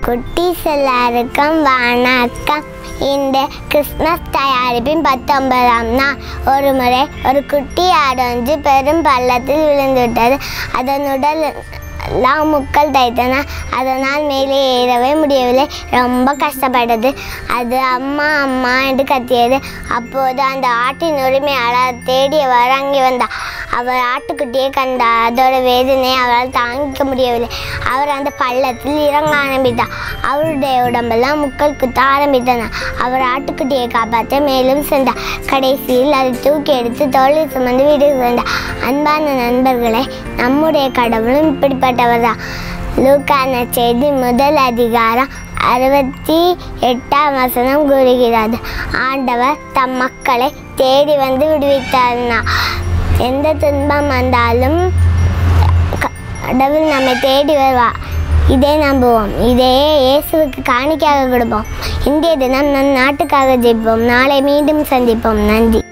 குட்டீஸ் எல்லாருக்கும் வணக்கம் இந்த கிறிஸ்மஸ் தயாரிப்பின் பத்தொன்பதாம் நாள் ஒரு முறை ஒரு குட்டி ஆடு ஒன்று பெரும் பள்ளத்தில் விழுந்து விட்டது அதன் உடல் எல்லாம் முக்கள் தைத்தன அதனால் மேலே ஏறவே முடியவில்லை ரொம்ப கஷ்டப்பட்டது அது அம்மா அம்மா என்று கத்தியது அப்போது அந்த ஆட்டின் உரிமையாளர் தேடியவர் அங்கே வந்தார் அவர் ஆட்டுக்குட்டியை கண்டார் அதோட வேதனை அவரால் தாங்கிக்க முடியவில்லை அவர் அந்த பள்ளத்தில் இறங்க ஆரம்பித்தார் அவருடைய உடம்பெல்லாம் முக்கள் குத்த ஆரம்பித்தன அவர் ஆட்டுக்குட்டியை காப்பாற்ற மேலும் சென்றார் கடைசியில் அதை தூக்கி எடுத்து தோளில் சுமந்து வீட்டுக்கு சென்றார் அன்பான நண்பர்களே நம்முடைய கடவுளும் இப்படிப்பட்டவர் தான் லூக்கான செய்தி முதல் அதிகாரம் அறுபத்தி எட்டாம் வசனம் கூறுகிறது ஆண்டவர் தம் மக்களை தேடி வந்து விடுவித்தார்னா எந்த துன்பம் வந்தாலும் க- கடவுள் நம்மை தேடி வருவா இதை நம்புவோம் இதையே இயேசுவுக்கு காணிக்கையாக கொடுப்போம் இன்றைய தினம் நம் நாட்டுக்காக ஜெயிப்போம் நாளை மீண்டும் சந்திப்போம் நன்றி